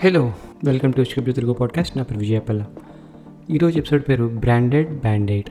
hello welcome to script Telugu podcast నా పేరు విజయపల్ల ఈరోజు ఎపిసోడ్ పేరు బ్రాండెడ్ బ్యాండెడ్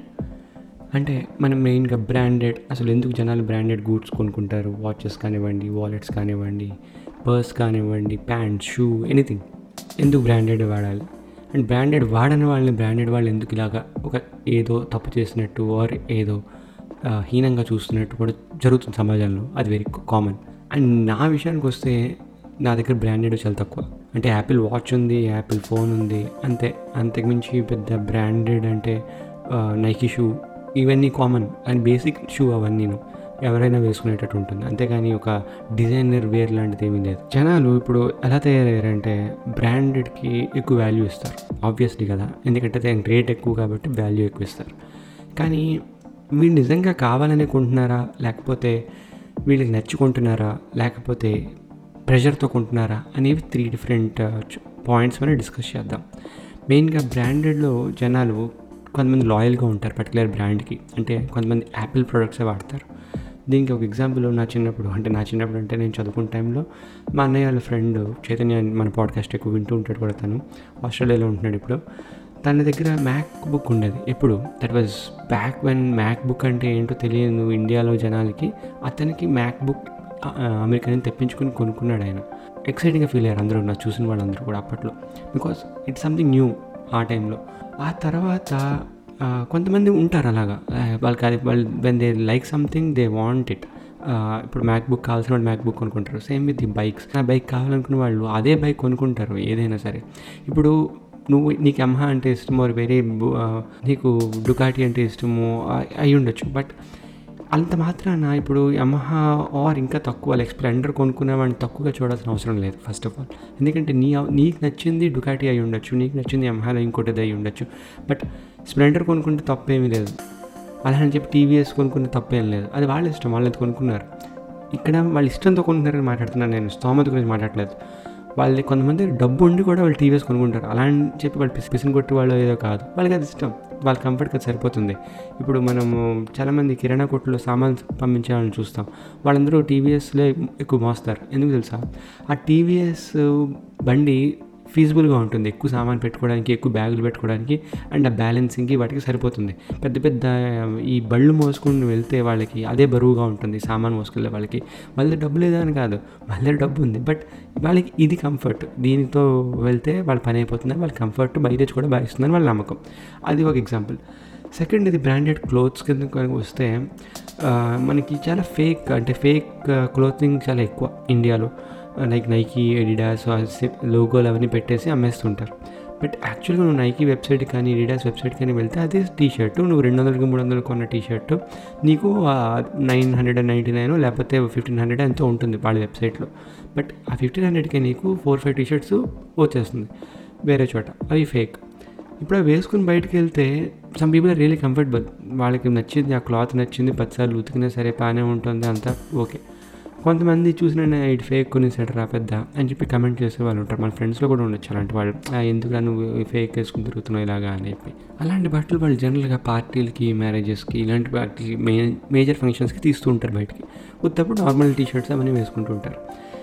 అంటే మనం మెయిన్గా బ్రాండెడ్ అసలు ఎందుకు జనాలు బ్రాండెడ్ గూడ్స్ కొనుక్కుంటారు వాచెస్ కానివ్వండి వాలెట్స్ కానివ్వండి పర్స్ కానివ్వండి ప్యాంట్ షూ ఎనీథింగ్ ఎందుకు బ్రాండెడ్ వాడాలి అండ్ బ్రాండెడ్ వాడని వాళ్ళని బ్రాండెడ్ వాళ్ళు ఎందుకు ఇలాగా ఒక ఏదో తప్పు చేసినట్టు ఆర్ ఏదో ఆ, హీనంగా చూస్తున్నట్టు కూడా జరుగుతుంది సమాజంలో అది వెరీ కామన్ అండ్ నా విషయానికి వస్తే నా దగ్గర బ్రాండెడ్ చాలా తక్కువ అంటే యాపిల్ వాచ్ ఉంది యాపిల్ ఫోన్ ఉంది అంతే అంతకుమించి పెద్ద బ్రాండెడ్ అంటే నైకీ షూ ఇవన్నీ కామన్ అండ్ బేసిక్ షూ అవన్నీను ఎవరైనా వేసుకునేటట్టు ఉంటుంది అంతేగాని ఒక డిజైనర్ వేర్ లాంటిది ఏమీ లేదు జనాలు ఇప్పుడు ఎలా తయారయ్యారంటే బ్రాండెడ్కి ఎక్కువ వాల్యూ ఇస్తారు ఆబ్వియస్లీ కదా ఎందుకంటే దానికి రేట్ ఎక్కువ కాబట్టి వాల్యూ ఎక్కువ ఇస్తారు కానీ వీళ్ళు నిజంగా కావాలని కొంటున్నారా లేకపోతే వీళ్ళకి నచ్చుకుంటున్నారా లేకపోతే ప్రెషర్తో కొంటున్నారా అనేవి త్రీ డిఫరెంట్ పాయింట్స్ మనం డిస్కస్ చేద్దాం మెయిన్గా బ్రాండెడ్లో జనాలు కొంతమంది లాయల్గా ఉంటారు పర్టికులర్ బ్రాండ్కి అంటే కొంతమంది యాపిల్ ప్రొడక్ట్సే వాడతారు దీనికి ఒక ఎగ్జాంపుల్ నా చిన్నప్పుడు అంటే నా చిన్నప్పుడు అంటే నేను చదువుకున్న టైంలో మా అన్నయ్య వాళ్ళ ఫ్రెండ్ చైతన్య మన పాడ్కాస్ట్ ఎక్కువ వింటూ ఉంటాడు కూడా తను ఆస్ట్రేలియాలో ఉంటున్నాడు ఇప్పుడు తన దగ్గర మ్యాక్ బుక్ ఉండేది ఎప్పుడు that was back when MacBook అంటే ఏంటో తెలియదు ఇండియాలో జనాలకి అతనికి మ్యాక్ బుక్ అమెరికా నుంచి తెప్పించుకుని కొనుక్కున్నాడు ఆయన ఎక్సైటింగ్గా ఫీల్ అయ్యారు అందరూ నా చూసిన వాళ్ళందరూ కూడా అప్పట్లో బికాస్ ఇట్స్ సంథింగ్ న్యూ ఆ టైంలో ఆ తర్వాత ఆ, కొంతమంది ఉంటారు అలాగా ఆ, వాళ్ళకి అది వాళ్ళు when they like something they want it ఇప్పుడు మ్యాక్ బుక్ కావాల్సిన వాళ్ళు మ్యాక్ బుక్ కొనుక్కుంటారు సేమ్ విత్ ది బైక్స్ ఆ బైక్ కావాలనుకున్న వాళ్ళు అదే బైక్ కొనుక్కుంటారు ఏదైనా సరే ఇప్పుడు నువ్వు నీకు యమహా అంటే ఇష్టమో వేరే బు- ఆ, నీకు డుకాటి అంటే ఇష్టమో ఆ- అయి ఉండొచ్చు బట్ అంత మాత్రాన ఇప్పుడు యమహా ఆర్ ఇంకా తక్కువ లైక్ స్ప్లెండర్ కొనుక్కునే వాడిని తక్కువగా చూడాల్సిన అవసరం లేదు ఫస్ట్ ఆఫ్ ఆల్ ఎందుకంటే నీ నీకు నచ్చింది డుకాటి అయి ఉండొచ్చు నీకు నచ్చింది యమహాలో ఇంకోటిది అయి ఉండొచ్చు బట్ స్ప్లెండర్ కొనుక్కుంటే తప్పేమీ లేదు అలా అని చెప్పి టీవీఎస్ కొనుక్కునే తప్పేం లేదు అది వాళ్ళ ఇష్టం వాళ్ళు అది కొనుక్కున్నారు ఇక్కడ వాళ్ళ ఇష్టంతో కొనుక్కున్నారని మాట్లాడుతున్నాను నేను స్తోమత గురించి మాట్లాడలేదు వాళ్ళకి కొంతమంది డబ్బు ఉండి కూడా వాళ్ళు టీవీఎస్ కొనుక్కుంటారు అలా అని చెప్పి వాళ్ళు పిసి పిసిని కొట్టి వాళ్ళు ఏదో కాదు వాళ్ళకి అది ఇష్టం వాళ్ళ కంఫర్ట్కి అది సరిపోతుంది ఇప్పుడు మనము చాలామంది కిరాణా కొట్టులో సామాన్లు పంపించాలని చూస్తాం వాళ్ళందరూ టీవీఎస్లో ఎక్కువ మోస్తారు ఎందుకు తెలుసా ఆ టీవీఎస్ బండి ఫీజిబుల్గా ఉంటుంది ఎక్కువ సామాన్ పెట్టుకోవడానికి ఎక్కువ బ్యాగులు పెట్టుకోవడానికి అండ్ ఆ బ్యాలెన్సింగ్కి వాటికి సరిపోతుంది పెద్ద పెద్ద ఈ బళ్ళు మోసుకుని వెళ్తే వాళ్ళకి అదే బరువుగా ఉంటుంది సామాన్ మోసుకెళ్ళే వాళ్ళకి వాళ్ళ డబ్బు లేదని కాదు వాళ్ళ డబ్బు ఉంది బట్ వాళ్ళకి ఇది కంఫర్ట్ దీనితో వెళ్తే వాళ్ళ పని అయిపోతుంది వాళ్ళ కంఫర్ట్ మైలేజ్ కూడా బాగా ఇస్తుందని వాళ్ళ నమ్మకం అది ఒక ఎగ్జాంపుల్ సెకండ్ ఇది బ్రాండెడ్ క్లోత్స్ కింద కనుక వస్తే ఆ, మనకి చాలా ఫేక్ అంటే ఫేక్ క్లోతింగ్ చాలా ఎక్కువ ఇండియాలో లైక్ నైకీ ఎడిడాస్ లోగోలు అవన్నీ పెట్టేసి అమ్మేస్తుంటారు బట్ యాక్చువల్గా నువ్వు నైకీ వెబ్సైట్ కానీ ఎడిడాస్ వెబ్సైట్ కానీ వెళ్తే అదే టీ షర్ట్ నువ్వు రెండు వందలకి మూడు వందలు కొన్న టీ షర్ట్ నీకు nine hundred and ninety nine లేకపోతే ఫిఫ్టీన్ హండ్రెడ్ ఎంతో ఉంటుంది వాళ్ళ వెబ్సైట్లో బట్ ఆ ఫిఫ్టీన్ హండ్రెడ్కి నీకు ఫోర్ ఫైవ్ టీ షర్ట్స్ వచ్చేస్తుంది వేరే చోట అవి ఫేక్ ఇప్పుడు అవి వేసుకుని బయటకు వెళ్తే some people are really comfortable వాళ్ళకి నచ్చింది ఆ క్లాత్ నచ్చింది పదిసార్లు ఉతికినా సరే బాగానే ఉంటుంది అంతా ఓకే కొంతమంది చూసిన ఇటు ఫేక్ కొనేసాడు రా పెద్ద అని చెప్పి కమెంట్ చేసే వాళ్ళు ఉంటారు మన ఫ్రెండ్స్లో కూడా ఉండొచ్చు అలాంటి వాళ్ళు "ఆ, ఎందుకురా నువ్వు ఫేక్ వేసుకుని తిరుగుతున్నావు ఇలాగా అని చెప్పి అలాంటి బట్టలు వాళ్ళు జనరల్గా పార్టీలకి మ్యారేజెస్కి ఇలాంటి వాటికి మే మేజర్ ఫంక్షన్స్కి తీస్తూ ఉంటారు బయటికి ఉత్తప్పుడు నార్మల్ టీ షర్ట్స్ అవన్నీ వేసుకుంటూ ఉంటారు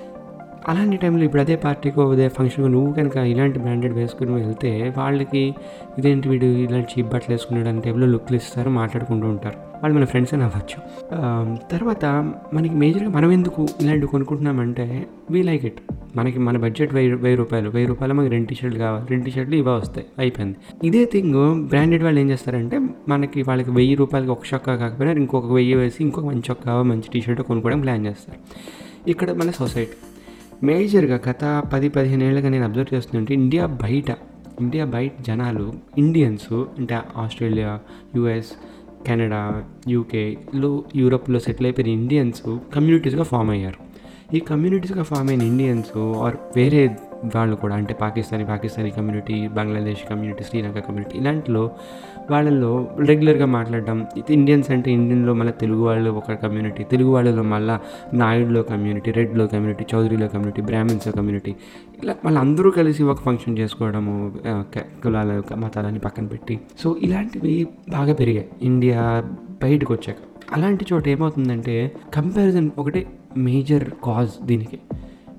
అలాంటి టైంలో ఇప్పుడు అదే పార్టీకో అదే ఫంక్షన్కో నువ్వు కనుక ఇలాంటి బ్రాండెడ్ వేసుకుని వెళ్తే వాళ్ళకి ఇదేంటి వీడు ఇలాంటి చీప్ బట్టలు వేసుకున్నాడు అని టైంలో లుక్లు ఇస్తారు మాట్లాడుకుంటూ ఉంటారు వాళ్ళు మన ఫ్రెండ్స్ అని అవ్వచ్చు ఆ, తర్వాత మనకి మేజర్గా మనం ఎందుకు ఇలాంటివి కొనుక్కుంటున్నామంటే వీ లైక్ ఇట్ మనకి మన బడ్జెట్ వెయ్యి వెయ్యి రూపాయలు వెయ్యి రూపాయలు మనకి రెండు టీషర్ట్లు కావాలి రెండు టీషర్ట్లు ఇవే వస్తాయి అయిపోయింది ఇదే థింగ్ బ్రాండెడ్ వాళ్ళు ఏం చేస్తారంటే మనకి వాళ్ళకి వెయ్యి రూపాయలకి ఒక చొక్కా కాకపోయినా ఇంకొక వెయ్యి వేసి ఇంకొక మంచి చొక్కా మంచి టీషర్ట్ కొనుక్కోవడం ప్లాన్ చేస్తారు ఇక్కడ మన సొసైటీ మేజర్గా గత పది పదిహేను ఏళ్ళుగా నేను అబ్జర్వ్ చేస్తుంటే ఇండియా బయట ఇండియా బయట జనాలు ఇండియన్స్ అంటే ఆస్ట్రేలియా యుఎస్ కెనడా యూకేలో యూరోప్లో సెటిల్ అయిపోయిన ఇండియన్స్ కమ్యూనిటీస్గా ఫామ్ అయ్యారు ఈ కమ్యూనిటీస్గా ఫామ్ అయిన ఇండియన్స్ ఆర్ వేరే వాళ్ళు కూడా అంటే Pakistani Pakistani community Bangladesh community Sri Lanka community ఇలాంటిలో వాళ్ళల్లో రెగ్యులర్గా మాట్లాడడం ఇది ఇండియన్స్ అంటే ఇండియన్లో మళ్ళీ తెలుగు వాళ్ళు ఒక కమ్యూనిటీ తెలుగు వాళ్ళలో మళ్ళీ నాయుడులో కమ్యూనిటీ రెడ్లో కమ్యూనిటీ చౌదరిలో కమ్యూనిటీ బ్రాహ్మిన్స్ కమ్యూనిటీ ఇలా వాళ్ళందరూ కలిసి ఒక ఫంక్షన్ చేసుకోవడము ఆ, క- కులాల మతాలని పక్కన పెట్టి సో ఇలాంటివి బాగా పెరిగాయి ఇండియా బయటకు వచ్చాక అలాంటి చోట ఏమవుతుందంటే కంపారిజన్ ఒకటే మేజర్ కాజ్ దీనికి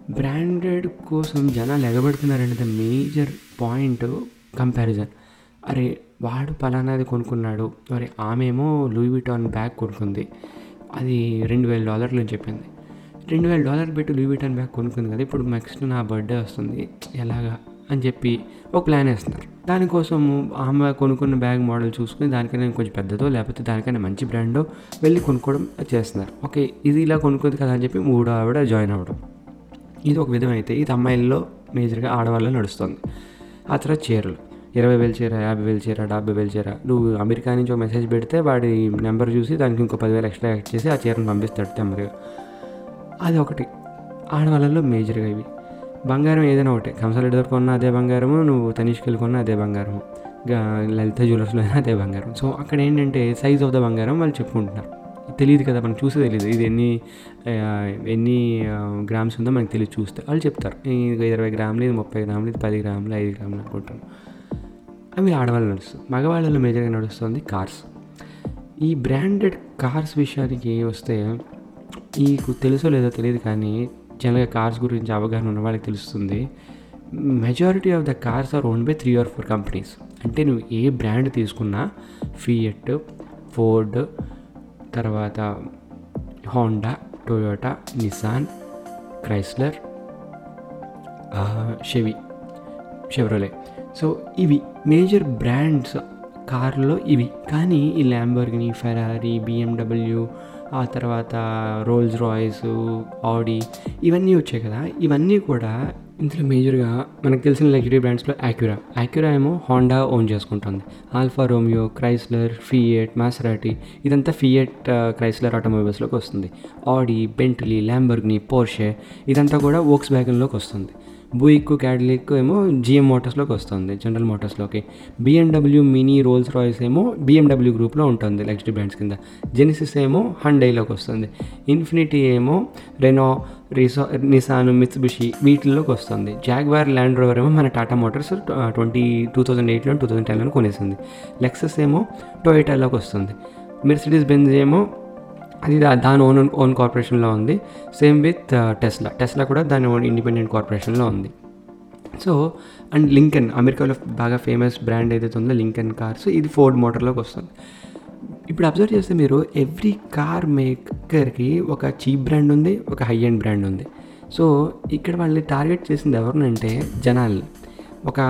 బ్రాండెడ్ కోసం జనాలు ఎగబడుతున్నారంటే మేజర్ పాయింట్ కంపారిజన్ అరే వాడు పలానాది కొనుక్కున్నాడు మరి ఆమెమో లూయి విటాన్ బ్యాగ్ కొనుక్కుంది అది రెండు వేల డాలర్లు అని చెప్పింది రెండు వేల డాలర్ పెట్టి లూయి విటాన్ బ్యాగ్ కొనుక్కుంది కదా ఇప్పుడు నెక్స్ట్ నా బర్త్డే వస్తుంది ఎలాగా అని చెప్పి ఒక ప్లాన్ వేస్తున్నారు దానికోసం ఆమె కొనుక్కున్న బ్యాగ్ మోడల్ చూసుకుని దానికైనా కొంచెం పెద్దదో లేకపోతే దానికైనా మంచి బ్రాండో వెళ్ళి కొనుక్కోవడం చేస్తున్నారు ఓకే ఇది ఇలా కొనుక్కుంది కదా అని చెప్పి మూడో ఆవిడ జాయిన్ అవ్వడం ఇది ఒక విధం అయితే ఇది అమ్మాయిల్లో మేజర్గా ఆడవాళ్ళలో నడుస్తుంది ఆ తర్వాత చీరలు ఇరవై వేలు చీర యాభై వేలు చీర డెబ్బై వేలు చీర నువ్వు అమెరికా నుంచి ఒక మెసేజ్ పెడితే వాడి నెంబర్ చూసి దానికి ఇంకో పదివేలు ఎక్స్ట్రా యాడ్ చేసి ఆ చీరను పంపిస్తాడు నెంబర్గా అది ఒకటి ఆడవాళ్ళలో మేజర్గా ఇవి బంగారం ఏదైనా ఒకటే కంసాలి దగ్గర కొన్న అదే బంగారము నువ్వు తనిష్కి కొన్న అదే బంగారము గా లలిత జ్యువెలర్స్లో అయినా అదే బంగారం సో అక్కడ ఏంటంటే సైజ్ ఆఫ్ ద బంగారం వాళ్ళు చెప్పుకుంటున్నారు తెలియదు కదా మనకు చూస్తే తెలియదు ఇది ఎన్ని ఆ, ఎన్ని గ్రామ్స్ ఉందో మనకు తెలియదు చూస్తే వాళ్ళు చెప్తారు ఇది ఇరవై గ్రాములు ఇది ముప్పై గ్రాములు ఇది పది గ్రాములు ఐదు గ్రాములు అనుకుంటాను అవి ఆడవాళ్ళు నడుస్తుంది మగవాళ్ళలో మేజర్గా నడుస్తుంది కార్స్ ఈ బ్రాండెడ్ కార్స్ విషయానికి వస్తే మీకు తెలుసో లేదో తెలియదు కానీ జనరల్గా కార్స్ గురించి అవగాహన ఉన్న వాళ్ళకి తెలుస్తుంది majority of the cars are own by three or four companies అంటే నువ్వు ఏ బ్రాండ్ తీసుకున్నా ఫియట్ ఫోర్డ్ తర్వాత Honda Toyota Nissan Chrysler Chevy Chevrolet so ఇవి మేజర్ బ్రాండ్స్ కార్లో ఇవి కానీ ఈ ల్యాంబర్గిని ఫెరారీ బిఎండబ్ల్యూ ఆ తర్వాత రోల్స్ రాయ్స్ ఆడి ఇవన్నీ వచ్చాయి కదా ఇవన్నీ కూడా ఇందులో మేజర్గా మనకు తెలిసిన లగ్జరీ బ్రాండ్స్లో యాక్యురా యాక్యురా ఏమో హోండా ఓన్ చేసుకుంటుంది Alfa Romeo Chrysler Fiat Maserati ఇదంతా ఫియట్ క్రైస్లర్ ఆటోమొబైల్స్లోకి వస్తుంది ఆడి బెంట్లీ ల్యాంబర్గ్ని పోర్షే ఇదంతా కూడా వోక్స్ వ్యాగన్లోకి వస్తుంది బుయిక్ క్యాడ్లిక్ ఏమో జిఎం మోటార్స్లోకి వస్తుంది జనరల్ మోటార్స్లోకి బిఎండబ్ల్యూ మినీ రోల్స్ రాయ్స్ ఏమో బిఎండబ్ల్యూ గ్రూప్లో ఉంటుంది లగ్జరీ బ్రాండ్స్ కింద జెనిసిస్ ఏమో హండైలోకి వస్తుంది ఇన్ఫినిటీ ఏమో రెనో రిసో నిసాన్ మిత్సుబిషి వీటిల్లోకి వస్తుంది జాగ్వార్ ల్యాండ్ రోవర్ ఏమో మన Tata Motors twenty two thousand ఎయిట్లో టూ థౌజండ్ టెన్లో కొనేసింది లెక్సస్ ఏమో టొయోటాలోకి వస్తుంది మెర్సిడీస్ బెంజ్ ఏమో అది దా- దాని ఓన్ ఓన్ కార్పొరేషన్లో ఉంది సేమ్ విత్ టెస్లా టెస్లా కూడా దాని ఓన్ ఇండిపెండెంట్ కార్పొరేషన్లో ఉంది సో అండ్ లింకన్ అమెరికాలో బాగా ఫేమస్ బ్రాండ్ ఏదైతే ఉందో లింకన్ కార్స్ ఇది ఫోర్డ్ మోటార్లోకి వస్తుంది ఇప్పుడు అబ్జర్వ్ చేస్తే మీరు ఎవ్రీ కార్ మేకర్కి ఒక చీప్ బ్రాండ్ ఉంది ఒక హై ఎండ్ బ్రాండ్ ఉంది సో ఇక్కడ వాళ్ళని టార్గెట్ చేసింది ఎవరినంటే జనాల్ని ఒక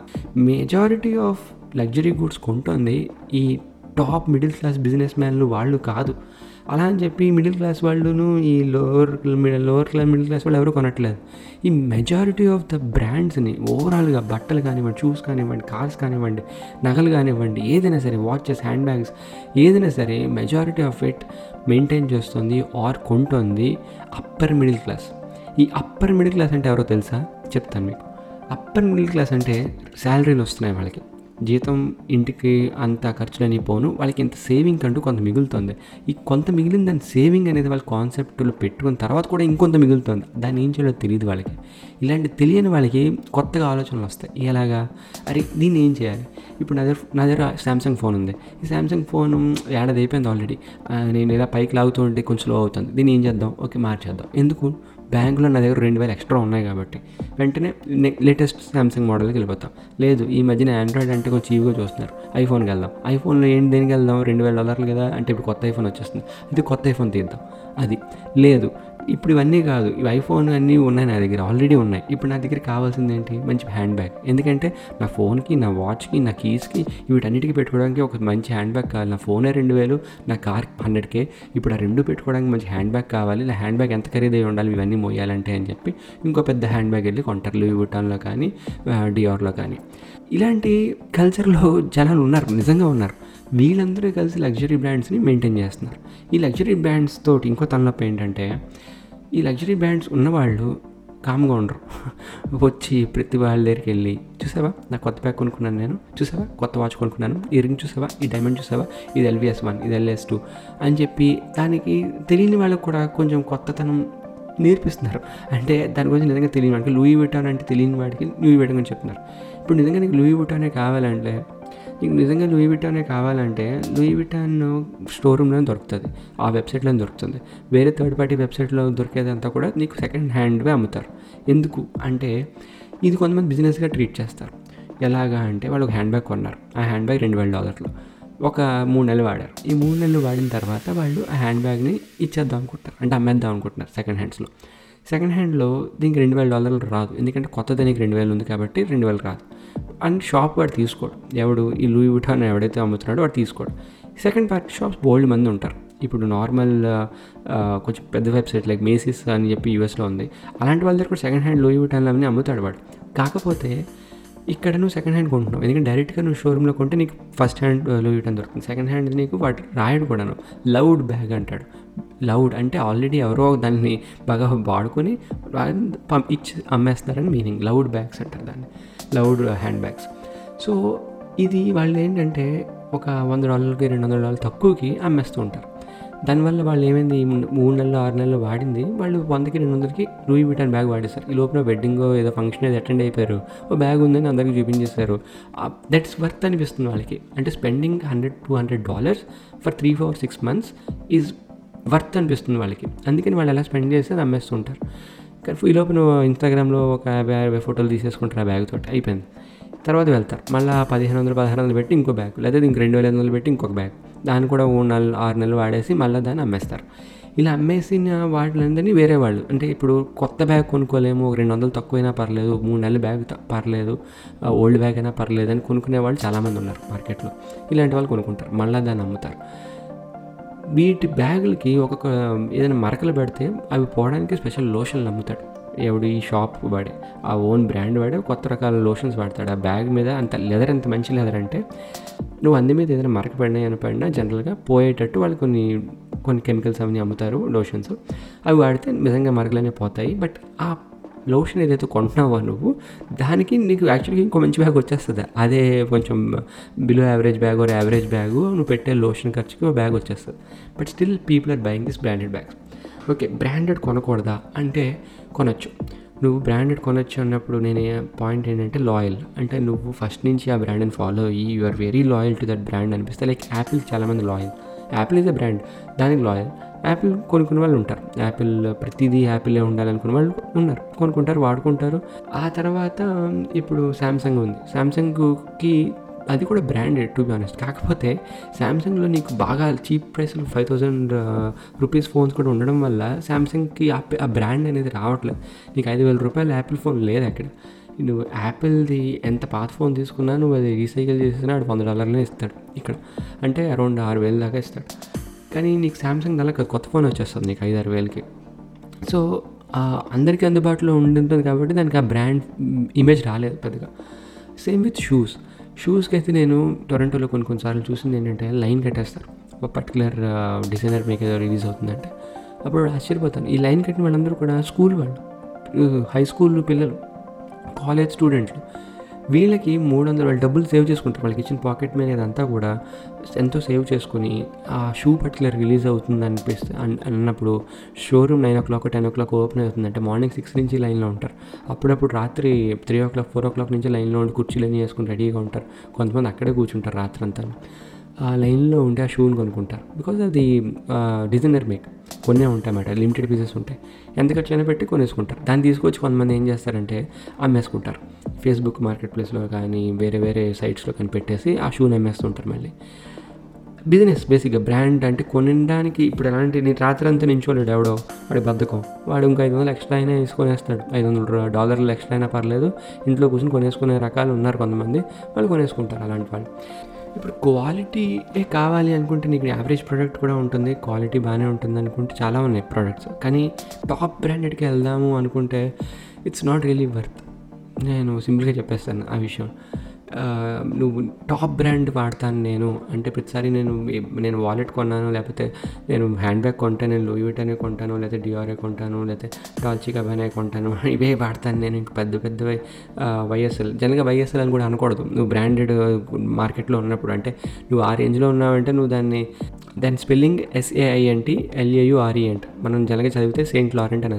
మెజారిటీ ఆఫ్ లగ్జరీ గూడ్స్ కొంటుంది ఈ టాప్ మిడిల్ క్లాస్ బిజినెస్ మ్యాన్లు వాళ్ళు కాదు అలా అని చెప్పి మిడిల్ క్లాస్ వాళ్ళును ఈ lower lower class middle class వాళ్ళు ఎవరు కొనట్లేదు ఈ మెజారిటీ ఆఫ్ ద బ్రాండ్స్ని ఓవరాల్గా బట్టలు కానివ్వండి షూస్ కానివ్వండి కార్స్ కానివ్వండి నగలు కానివ్వండి ఏదైనా సరే వాచెస్ హ్యాండ్ బ్యాగ్స్ ఏదైనా సరే మెజారిటీ ఆఫ్ ఇట్ మెయింటైన్ చేస్తుంది ఆర్ కొంటుంది అప్పర్ మిడిల్ క్లాస్ ఈ అప్పర్ మిడిల్ క్లాస్ అంటే ఎవరో తెలుసా చెప్తాను మీకు అప్పర్ మిడిల్ క్లాస్ అంటే శాలరీలు వస్తున్నాయి వాళ్ళకి జీతం ఇంటికి అంత ఖర్చులని పోను వాళ్ళకి ఇంత సేవింగ్ అంటూ కొంత మిగులుతుంది ఈ కొంత మిగిలిన దాని సేవింగ్ అనేది వాళ్ళ కాన్సెప్ట్లో పెట్టుకున్న తర్వాత కూడా ఇంకొంత మిగులుతుంది దాన్ని ఏం చేయాలో తెలియదు వాళ్ళకి ఇలాంటి తెలియని వాళ్ళకి కొత్తగా ఆలోచనలు వస్తాయి ఎలాగా అరే దీన్ని ఏం చేయాలి ఇప్పుడు నా దగ్గర నా దగ్గర శాంసంగ్ ఫోన్ ఉంది ఈ శాంసంగ్ ఫోన్ ఏడాది అయిపోయింది ఆల్రెడీ నేను ఇలా పైకి లాగుతూ ఉంటే కొంచెం స్లో అవుతుంది దీన్ని ఏం చేద్దాం ఓకే మార్చేద్దాం ఎందుకు బ్యాంకులో నా దగ్గర రెండు వేలు ఎక్స్ట్రా ఉన్నాయి కాబట్టి వెంటనే లేటెస్ట్ శాంసంగ్ మోడల్కి వెళ్ళిపోతాం లేదు ఈ మధ్యన ఆండ్రాయిడ్ అంటే కొంచెం చీవ్గా చూస్తున్నారు ఐఫోన్కి వెళ్దాం ఐఫోన్లో ఏంటి దేనికి వెళ్దాం రెండు వేల డాలర్లు కదా అంటే ఇప్పుడు కొత్త ఐఫోన్ వచ్చేస్తుంది ఇది కొత్త ఐఫోన్ తీద్దాం అది లేదు ఇప్పుడు ఇవన్నీ కాదు ఇవి ఐఫోన్ అన్నీ ఉన్నాయి నా దగ్గర ఆల్రెడీ ఉన్నాయి ఇప్పుడు నా దగ్గర కావాల్సింది ఏంటి మంచి హ్యాండ్ బ్యాగ్ ఎందుకంటే నా ఫోన్కి నా వాచ్కి నా కీస్కి వీటన్నిటికీ పెట్టుకోవడానికి ఒక మంచి హ్యాండ్ బ్యాగ్ కావాలి నా ఫోనే రెండు వేలు నా కార్ హండ్రెడ్ కే ఇప్పుడు ఆ రెండు పెట్టుకోవడానికి మంచి హ్యాండ్ బ్యాగ్ కావాలి నా హ్యాండ్ బ్యాగ్ ఎంత ఖరీదై ఉండాలి ఇవన్నీ మోయాలంటే అని చెప్పి ఇంకో పెద్ద హ్యాండ్ బ్యాగ్ వెళ్ళి కొంటారు లూయి బుటాన్లో కానీ డిఆర్లో కానీ ఇలాంటి కల్చర్లో జనాలు ఉన్నారు నిజంగా ఉన్నారు వీళ్ళందరూ కలిసి లగ్జరీ బ్రాండ్స్ని మెయింటైన్ చేస్తున్నారు ఈ లగ్జరీ బ్రాండ్స్ తోటి ఇంకో తలనొప్పి ఏంటంటే ఈ లగ్జరీ బ్రాండ్స్ ఉన్నవాళ్ళు కామ్గా ఉండరు వచ్చి ప్రతి వాళ్ళ దగ్గరికి వెళ్ళి చూసావా నా కొత్త బ్యాగ్ కొనుక్కున్నాను నేను చూసావా కొత్త వాచ్ కొనుక్కున్నాను ఈ రింగ్ చూసావా ఈ డైమండ్ చూసావా ఇది ఎల్విఎస్ వన్ ఇది ఎల్ఎస్ టూ అని చెప్పి దానికి తెలియని వాళ్ళకు కూడా కొంచెం కొత్తతనం నేర్పిస్తున్నారు అంటే దాని గురించి నిజంగా తెలియని వాడికి లూయి విటాన్ అంటే తెలియని వాడికి లూయి విటాన్ గురించి చెప్తున్నారు ఇప్పుడు నిజంగా నీకు లూయి విటానే కావాలంటే నీకు నిజంగా లూయి విటానే కావాలంటే లూయి విటాన్ స్టోర్ రూమ్లో దొరుకుతుంది ఆ వెబ్సైట్లో దొరుకుతుంది వేరే థర్డ్ పార్టీ వెబ్సైట్లో దొరికేదంతా కూడా నీకు సెకండ్ హ్యాండ్వే అమ్ముతారు ఎందుకు అంటే ఇది కొంతమంది బిజినెస్గా ట్రీట్ చేస్తారు ఎలాగా అంటే వాళ్ళు ఒక హ్యాండ్ బ్యాగ్ కొన్నారు ఆ హ్యాండ్ బ్యాగ్ రెండు వేల డాలర్లు ఒక మూడు నెలలు వాడారు ఈ మూడు నెలలు వాడిన తర్వాత వాళ్ళు ఆ హ్యాండ్ బ్యాగ్ని ఇచ్చేద్దాం అనుకుంటారు అంటే అమ్మేద్దాం అనుకుంటున్నారు సెకండ్ హ్యాండ్స్లో సెకండ్ హ్యాండ్లో దీనికి రెండు వేల డాలర్లు రాదు ఎందుకంటే కొత్త దానికి రెండు వేలు ఉంది కాబట్టి రెండు వేలు రాదు అండ్ షాప్ వాడు తీసుకోడు ఎవడు ఈ లూయి విఠాన్ ఎవడైతే అమ్ముతున్నాడో వాడు తీసుకోడు సెకండ్ పార్టీ షాప్స్ బోల్డ్ మంది ఉంటారు ఇప్పుడు నార్మల్ కొంచెం పెద్ద వెబ్సైట్ లైక్ మేసిస్ అని చెప్పి యూఎస్లో ఉంది అలాంటి వాళ్ళ దగ్గర కూడా సెకండ్ హ్యాండ్ లూయి విఠాన్లు అవన్నీ అమ్ముతాడు వాడు కాకపోతే ఇక్కడ నువ్వు సెకండ్ హ్యాండ్ కొంటున్నావు ఎందుకంటే డైరెక్ట్గా నువ్వు షోరూంలో కొంటే నీకు ఫస్ట్ హ్యాండ్ లూయి విఠాన్ దొరుకుతుంది సెకండ్ హ్యాండ్ నీకు వాటి రాయడు కూడాను లౌడ్ బ్యాగ్ అంటాడు లౌడ్ అంటే ఆల్రెడీ ఎవరో దాన్ని బాగా వాడుకొని పంప్ ఇచ్చి అమ్మేస్తున్నారని మీనింగ్ లౌడ్ బ్యాగ్స్ అంటారు దాన్ని లౌడ్ హ్యాండ్ బ్యాగ్స్ సో ఇది వాళ్ళు ఏంటంటే ఒక వంద డాలర్లకి రెండు వందల డాలర్లు తక్కువకి అమ్మేస్తూ ఉంటారు దానివల్ల వాళ్ళు ఏమైంది ఈ మూడు నెలలు ఆరు నెలలు వాడింది వాళ్ళు వందకి రెండు వందలకి లూయి విటాన్ బ్యాగ్ వాడేశారు ఈ లోపల వెడ్డింగ్ ఏదో ఫంక్షన్ ఏదో అటెండ్ అయిపోయారు ఓ బ్యాగ్ ఉందని అందరికి చూపించేశారు దట్స్ వర్త్ అనిపిస్తుంది వాళ్ళకి అంటే spending hundred two hundred dollars for three four six months is worth అనిపిస్తుంది వాళ్ళకి అందుకని వాళ్ళు ఎలా స్పెండ్ చేస్తే అది అమ్మేస్తుంటారు కానీ ఈ లోపు నువ్వు ఇన్స్టాగ్రామ్లో ఒక యాభై అరవై ఫోటోలు తీసేసుకుంటారు ఆ బ్యాగ్ తోటి అయిపోయింది తర్వాత వెళ్తారు మళ్ళీ పదిహేను వందలు పదహారు వందలు పెట్టి ఇంకో బ్యాగ్ లేదా ఇంక రెండు వేల ఐదు వందలు పెట్టి ఇంకొక బ్యాగ్ దాన్ని కూడా మూడు నెలలు ఆరు నెలలు వాడేసి మళ్ళీ దాన్ని అమ్మేస్తారు ఇలా అమ్మేసిన వాటిలందరినీ వేరే వాళ్ళు అంటే ఇప్పుడు కొత్త బ్యాగ్ కొనుక్కోలేము ఒక రెండు వందలు తక్కువైనా పర్లేదు మూడు నెలల బ్యాగ్ త- పర్లేదు ఓల్డ్ బ్యాగ్ అయినా పర్లేదు అని కొనుక్కునే వాళ్ళు చాలామంది ఉన్నారు మార్కెట్లో ఇలాంటి వాళ్ళు కొనుక్కుంటారు మళ్ళీ దాన్ని అమ్ముతారు వీటి బ్యాగులకి ఒక్కొక్క ఏదైనా మరకలు పెడితే అవి పోవడానికి స్పెషల్ లోషన్లు అమ్ముతాడు ఎవడు ఈ షాప్ వాడే ఆ ఓన్ బ్రాండ్ వాడే కొత్త రకాల లోషన్స్ వాడతాడు ఆ బ్యాగ్ మీద అంత లెదర్ ఎంత మంచి లెదర్ అంటే నువ్వు అందు మీద ఏదైనా మరక పడినా ఏమైనా పడినా జనరల్గా పోయేటట్టు వాళ్ళు కొన్ని కొన్ని కెమికల్స్ అవన్నీ అమ్ముతారు లోషన్స్ అవి వాడితే నిజంగా మరకలనే పోతాయి బట్ ఆ లోషన్ ఏదైతే కొంటున్నావో నువ్వు దానికి నీకు యాక్చువల్గా ఇంకో మంచి బ్యాగ్ వచ్చేస్తుంది అదే కొంచెం below average bag or average bag నువ్వు పెట్టే లోషన్ ఖర్చుకి ఒక బ్యాగ్ వచ్చేస్తుంది but still people are buying this branded bags okay branded కొనకూడదా అంటే కొనొచ్చు నువ్వు బ్రాండెడ్ కొనొచ్చు అన్నప్పుడు నేను పాయింట్ ఏంటంటే లాయల్ అంటే నువ్వు ఫస్ట్ నుంచి ఆ బ్రాండ్ని ఫాలో అయ్యి you are very loyal to that brand అనిపిస్తే లైక్ యాపిల్ చాలామంది loyal Apple is a brand దానికి లాయల్ యాపిల్ కొనుక్కునే వాళ్ళు ఉంటారు యాపిల్ ప్రతిదీ యాపిలే ఉండాలనుకునే వాళ్ళు ఉన్నారు కొనుక్కుంటారు వాడుకుంటారు ఆ తర్వాత ఇప్పుడు శాంసంగ్ ఉంది శాంసంగ్కి అది కూడా బ్రాండెడ్ టు బి ఆనెస్ట్ కాకపోతే శాంసంగ్లో నీకు బాగా చీప్ ప్రైస్లో ఫైవ్ థౌజండ్ రూపీస్ ఫోన్స్ కూడా ఉండడం వల్ల శాంసంగ్కి ఆ పే- ఆ బ్రాండ్ అనేది రావట్లేదు నీకు ఐదు వేల రూపాయలు యాపిల్ ఫోన్ లేదు అక్కడ నువ్వు యాపిల్ది ఎంత పాత ఫోన్ తీసుకున్నా నువ్వు అది రీసైకిల్ చేసినా ఆడు వంద డాలర్లే ఇస్తాడు ఇక్కడ అంటే అరౌండ్ ఆరు వేలు దాకా ఇస్తాడు కానీ నీకు శాంసంగ్ దాకా కొత్త ఫోన్ వచ్చేస్తుంది నీకు ఐదు ఆరు వేలకి సో ఆ, అందరికీ అందుబాటులో ఉండుంటుంది కాబట్టి దానికి ఆ బ్రాండ్ ఇమేజ్ రాలేదు పెద్దగా సేమ్ విత్ షూస్ షూస్కి అయితే నేను టొరంటోలో కొన్ని కొన్నిసార్లు చూసింది ఏంటంటే లైన్ కట్టేస్తారు ఒక పర్టికులర్ డిజైనర్ మీకు ఏదో రిలీజ్ అవుతుందంటే అప్పుడు ఆశ్చర్యపోతాను ఈ లైన్ కట్టిన వాళ్ళందరూ కూడా స్కూల్ వాళ్ళు హై స్కూల్ పిల్లలు కాలేజ్ స్టూడెంట్లు వీళ్ళకి మూడు వందల వేల డబ్బులు సేవ్ చేసుకుంటారు వాళ్ళకి ఇచ్చిన పాకెట్ మనీ అదంతా కూడా ఎంతో సేవ్ చేసుకుని ఆ షూ పర్టికులర్ రిలీజ్ అవుతుంది అనిపిస్తే అన్- అన్నప్పుడు showroom nine o'clock ten o'clock open అవుతుందంటే మార్నింగ్ సిక్స్ నుంచి లైన్లో ఉంటారు అప్పుడప్పుడు రాత్రి three o'clock four o'clock నుంచి లైన్లో ఉండి కుర్చీలన్నీ వేసుకుని రెడీగా ఉంటారు కొంతమంది అక్కడే కూర్చుంటారు రాత్రి అంతా ఆ లైన్లో ఉంటే ఆ షూని కొనుక్కుంటారు బికాజ్ అది డిజైనర్ మేక్ కొన్నే ఉంటాయి అన్నమాట లిమిటెడ్ పీసెస్ ఉంటాయి ఎంత ఖర్చైనా పెట్టి కొనేసుకుంటారు దాన్ని తీసుకొచ్చి కొంతమంది ఏం చేస్తారంటే అమ్మేసుకుంటారు ఫేస్బుక్ మార్కెట్ ప్లేస్లో కానీ వేరే వేరే సైట్స్లో కానీ పెట్టేసి ఆ షూని అమ్మేస్తుంటారు మళ్ళీ బిజినెస్ బేసిక్గా బ్రాండ్ అంటే కొనడానికి ఇప్పుడు ఎలాంటి నేను రాత్రి అంతా నించోలేడు ఎవడో వాడి బద్ధకం వాడు ఇంకా ఐదు వందలు ఎక్స్ట్రా అయినా వేసుకొనేస్తాడు ఐదు వందల డాలర్లు ఎక్స్ట్రా అయినా పర్లేదు ఇంట్లో కూర్చొని కొనేసుకునే రకాలు ఉన్నారు కొంతమంది వాళ్ళు కొనేసుకుంటారు అలాంటి వాళ్ళు ఇప్పుడు క్వాలిటీ కావాలి అనుకుంటే నీకు యావరేజ్ ప్రోడక్ట్ కూడా ఉంటుంది క్వాలిటీ బాగానే ఉంటుంది అనుకుంటే చాలా ఉన్నాయి ప్రోడక్ట్స్ కానీ టాప్ బ్రాండెడ్కి వెళ్దాము అనుకుంటే ఇట్స్ నాట్ రియలీ వర్త్ నేను సింపుల్గా చెప్పేస్తాను ఆ విషయం ఆ, నువ్వు టాప్ బ్రాండ్ వాడతాను నేను అంటే ప్రతిసారి నేను నేను వాలెట్ కొన్నాను లేకపోతే నేను హ్యాండ్ బ్యాగ్ కొంటాను నేను లూయి విటానే కొంటాను లేకపోతే డిఆర్ఏ కొంటాను లేకపోతే డాల్చి కబానే కొంటాను ఇవే వాడతాను నేను ఇంక పెద్ద పెద్ద వైఎస్ఎల్ జనరల్గా వైఎస్ఎల్ అని కూడా అనకూడదు నువ్వు బ్రాండెడ్ మార్కెట్లో ఉన్నప్పుడు అంటే నువ్వు ఆ రేంజ్లో ఉన్నావంటే నువ్వు దాన్ని దాని స్పెల్లింగ్ ఎస్ఏఐఎన్టీ ఎల్ఏయుఆర్ఈఎంట్ మనం జనరల్గా చదివితే సెయింట్ లారెంట్ అనేస్తాం